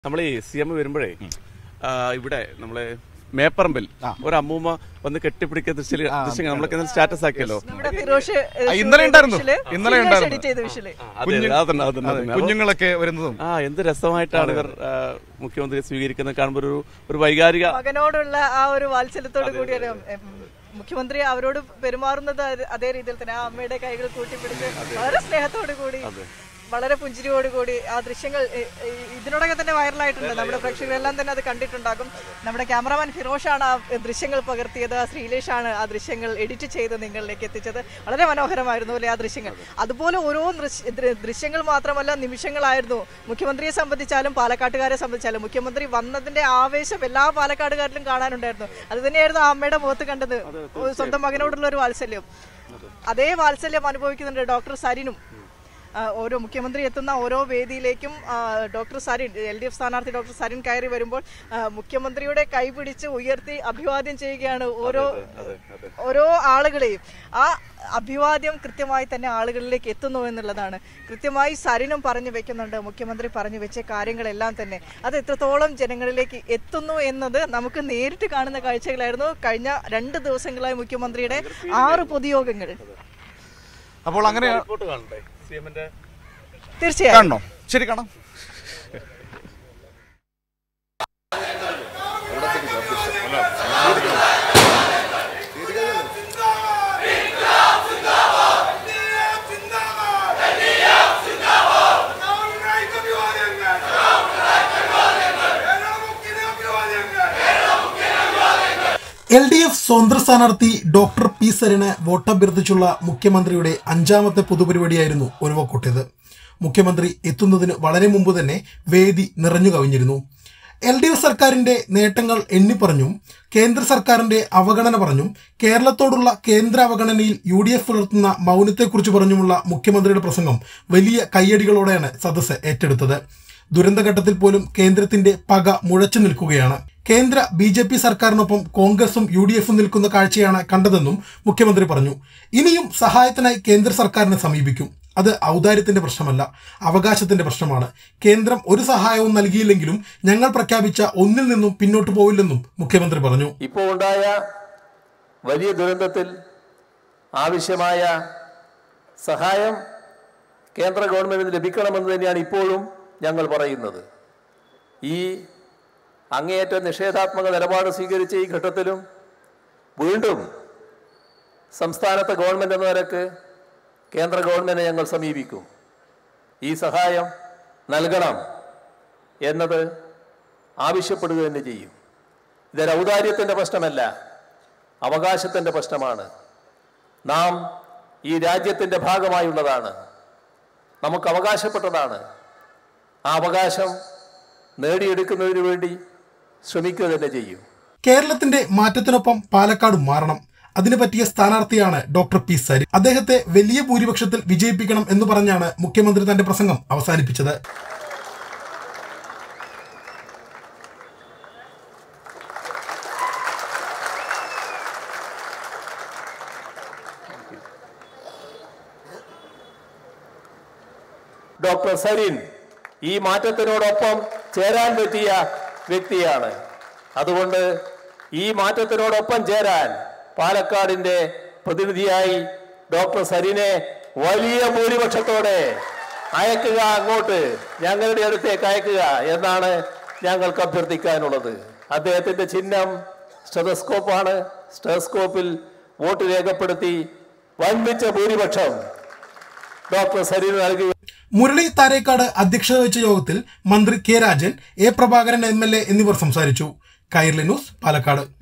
നമ്മൾ ഈ C M വരുമ്പോഴേ ആ, ഇവിടെ നമ്മളെ മേപ്പറമ്പിൽ ഒരു അമ്മൂമ്മ വന്ന് കെട്ടിപ്പിടിക്കുന്ന ദൃശ്യം ദൃശ്യങ്ങൾ നമ്മളൊക്കെ സ്റ്റാറ്റസ് ആക്കിയല്ലോ നമ്മുടെ ഫിറോഷ് ആ, ഇന്നലെ ഉണ്ടായിരുന്നു. വിഷല്, ഇന്നലെ ഫിറോഷ് ഉണ്ടായിരുന്നു. edit ചെയ്ത വിഷല്. അതെ, അതെ, അതന്നെ, അതന്നെ, അതന്നെ. അപ്പൊ- കുഞ്ഞുങ്ങളൊക്കെ വരുന്നതും ആ എന്ത് രസമായിട്ടാണ് ഇവർ ആ, മുഖ്യമന്ത്രിയെ സ്വീകരിക്കുന്നത് കാണുമ്പോൾ ഒരു ഒരു വൈകാരിക മകനോടുള്ള ആ ഒരു വാത്സല്യത്തോട് കൂടിയാണ് എം, മുഖ്യമന്ത്രി അവരോട് പെരുമാറുന്നത് അത് അതേ രീതിയിൽ തന്നെ ആ അമ്മയുടെ കൈകൾ കൂട്ടിപ്പിടിച്ച് വളരെ സ്നേഹത്തോടു കൂടി വളരെ പുഞ്ചിരിയോട് കൂടി ആ ദൃശ്യങ്ങൾ എ, എ, ഇതിനോടൊക്കെ തന്നെ വൈറലായിട്ടുണ്ട് നമ്മുടെ പ്രേക്ഷകരെല്ലാം തന്നെ അത് കണ്ടിട്ടുണ്ടാകും നമ്മുടെ ക്യാമറാമാൻ ഫിറോഷാണ് ആ ദൃശ്യങ്ങൾ പകർത്തിയത് ആ ശ്രീലേഷാണ് ആ ദൃശ്യങ്ങൾ എഡിറ്റ് ചെയ്ത് നിങ്ങളിലേക്ക് എത്തിച്ചത് വളരെ മനോഹരമായിരുന്നു അല്ലേ ആ ദൃശ്യങ്ങൾ അതുപോലെ ഓരോ ദൃശ്യ- ദൃ- ദൃശ്യങ്ങൾ മാത്രമല്ല നിമിഷങ്ങളായിരുന്നു മുഖ്യമന്ത്രിയെ സംബന്ധിച്ചാലും പാലക്കാട്ടുകാരെ സംബന്ധിച്ചാലും മുഖ്യമന്ത്രി വന്നതിന്റെ ആവേശം എല്ലാ പാലക്കാടുകാരിലും കാണാനുണ്ടായിരുന്നു അത് തന്നെയായിരുന്നു ആ അമ്മയുടെ മുഖത്ത് കണ്ടത് സ്വന്തം മകനോടുള്ള ഒരു വാത്സല്യം അതേ വാത്സല്യം അനുഭവിക്കുന്നുണ്ട് ഡോക്ടർ സരിനും ആ, ഓരോ മുഖ്യമന്ത്രി എത്തുന്ന ഓരോ വേദിയിലേക്കും ആ, doctor Sarin L D F സ്ഥാനാർത്ഥി ഡോക്ടർ സരിൻ കയറി വരുമ്പോൾ ആ, മുഖ്യമന്ത്രിയുടെ കൈ പിടിച്ച് ഉയർത്തി അഭിവാദ്യം ചെയ്യുകയാണ് ഓരോ ഓരോ ആളുകളെയും ആ അഭിവാദ്യം കൃത്യമായി തന്നെ ആളുകളിലേക്ക് എത്തുന്നു എന്നുള്ളതാണ് കൃത്യമായി സരിനും പറഞ്ഞു വെക്കുന്നുണ്ട് മുഖ്യമന്ത്രി പറഞ്ഞു വെച്ച കാര്യങ്ങളെല്ലാം തന്നെ അത് എത്രത്തോളം ജനങ്ങളിലേക്ക് എത്തുന്നു എന്നത് നമുക്ക് നേരിട്ട് കാണുന്ന കാഴ്ചകളായിരുന്നു കഴിഞ്ഞ രണ്ട് ദിവസങ്ങളായി മുഖ്യമന്ത്രിയുടെ ആറ് പൊതുയോഗങ്ങൾ അപ്പോൾ അങ്ങനെ റിപ്പോർട്ട് കാണണ്ടേ സി എമ്മിന്റെ തീർച്ചയായും കാണണോ ശരി കാണാം എൽ ഡി എഫ് സ്വതന്ത്ര സ്ഥാനാർത്ഥി ഡോക്ടർ പി സരിന് വോട്ടഭ്യർത്ഥിച്ചുള്ള മുഖ്യമന്ത്രിയുടെ അഞ്ചാമത്തെ പൊതുപരിപാടിയായിരുന്നു ഒഴിവക്കോട്ടയത് മുഖ്യമന്ത്രി എത്തുന്നതിന് വളരെ മുമ്പ് തന്നെ വേദി നിറഞ്ഞു കവിഞ്ഞിരുന്നു എൽ ഡി എഫ് സർക്കാരിന്റെ നേട്ടങ്ങൾ എണ്ണിപ്പറഞ്ഞും കേന്ദ്ര സർക്കാരിന്റെ അവഗണന പറഞ്ഞും കേരളത്തോടുള്ള കേന്ദ്ര അവഗണനയിൽ യു ഡി എഫ് പുലർത്തുന്ന മൗനത്തെക്കുറിച്ച് പറഞ്ഞുമുള്ള മുഖ്യമന്ത്രിയുടെ പ്രസംഗം വലിയ കയ്യടികളോടെയാണ് സദസ്സ് ഏറ്റെടുത്തത് ദുരന്തഘട്ടത്തിൽ പോലും കേന്ദ്രത്തിന്റെ പക മുഴച്ചു നിൽക്കുകയാണ് കേന്ദ്ര ബി ജെ പി സർക്കാരിനൊപ്പം കോൺഗ്രസും യു ഡി എഫും നിൽക്കുന്ന കാഴ്ചയാണ് കണ്ടതെന്നും മുഖ്യമന്ത്രി പറഞ്ഞു ഇനിയും സഹായത്തിനായി കേന്ദ്ര സർക്കാരിനെ സമീപിക്കും അത് ഔദാര്യത്തിന്റെ പ്രശ്നമല്ല അവകാശത്തിന്റെ പ്രശ്നമാണ് കേന്ദ്രം ഒരു സഹായവും നൽകിയില്ലെങ്കിലും ഞങ്ങൾ പ്രഖ്യാപിച്ച ഒന്നിൽ നിന്നും പിന്നോട്ട് പോവില്ലെന്നും മുഖ്യമന്ത്രി പറഞ്ഞു ഇപ്പോൾ ഉണ്ടായ വലിയ ദുരന്തത്തിൽ ആവശ്യമായ സഹായം കേന്ദ്ര ഗവൺമെന്റിന് ലഭിക്കണമെന്ന് തന്നെയാണ് ഇപ്പോഴും ഞങ്ങൾ പറയുന്നത് ഈ അങ്ങേയറ്റ നിഷേധാത്മക നിലപാട് സ്വീകരിച്ച ഈ ഘട്ടത്തിലും വീണ്ടും സംസ്ഥാനത്തെ ഗവൺമെന്റ് എന്ന നിലക്ക് കേന്ദ്ര ഗവൺമെന്റിനെ ഞങ്ങൾ സമീപിക്കും ഈ സഹായം നൽകണം എന്നത് ആവശ്യപ്പെടുക തന്നെ ചെയ്യും ഇതൊരു ഔദാര്യത്തിൻ്റെ പ്രശ്നമല്ല അവകാശത്തിൻ്റെ പ്രശ്നമാണ് നാം ഈ രാജ്യത്തിൻ്റെ ഭാഗമായുള്ളതാണ് നമുക്ക് അവകാശപ്പെട്ടതാണ് ആ അവകാശം നേടിയെടുക്കുന്നതിന് വേണ്ടി ശ്രമിക്കുക തന്നെ ചെയ്യും കേരളത്തിന്റെ മാറ്റത്തിനൊപ്പം പാലക്കാടും മാറണം അതിന് പറ്റിയ സ്ഥാനാർത്ഥിയാണ് ഡോക്ടർ പി സരി അദ്ദേഹത്തെ വലിയ ഭൂരിപക്ഷത്തിൽ വിജയിപ്പിക്കണം എന്ന് പറഞ്ഞാണ് മുഖ്യമന്ത്രി തന്റെ പ്രസംഗം അവസാനിപ്പിച്ചത് ഡോക്ടർ സരിൻ ഈ മാറ്റത്തിനോടൊപ്പം ചേരാൻ പറ്റിയ വ്യക്തിയാണ് അതുകൊണ്ട് ഈ മാറ്റത്തിനോടൊപ്പം ചേരാൻ പാലക്കാടിന്റെ പ്രതിനിധിയായി ഡോക്ടർ സരിനെ വലിയ ഭൂരിപക്ഷത്തോടെ അയക്കുക അങ്ങോട്ട് ഞങ്ങളുടെ അടുത്തേക്ക് അയക്കുക എന്നാണ് ഞങ്ങൾക്ക് അഭ്യർത്ഥിക്കാനുള്ളത് അദ്ദേഹത്തിന്റെ ചിഹ്നം സ്റ്റെതസ്കോപ്പാണ് സ്റ്റെതസ്കോപ്പിൽ വോട്ട് രേഖപ്പെടുത്തി വൻപിച്ച ഭൂരിപക്ഷം ഡോക്ടർ സരിന് നൽകുക മുരളി താരേക്കാട് അധ്യക്ഷത വഹിച്ച യോഗത്തിൽ മന്ത്രി K Rajan A Prabhakaran M L A എന്നിവർ സംസാരിച്ചു കൈർലി ന്യൂസ് പാലക്കാട്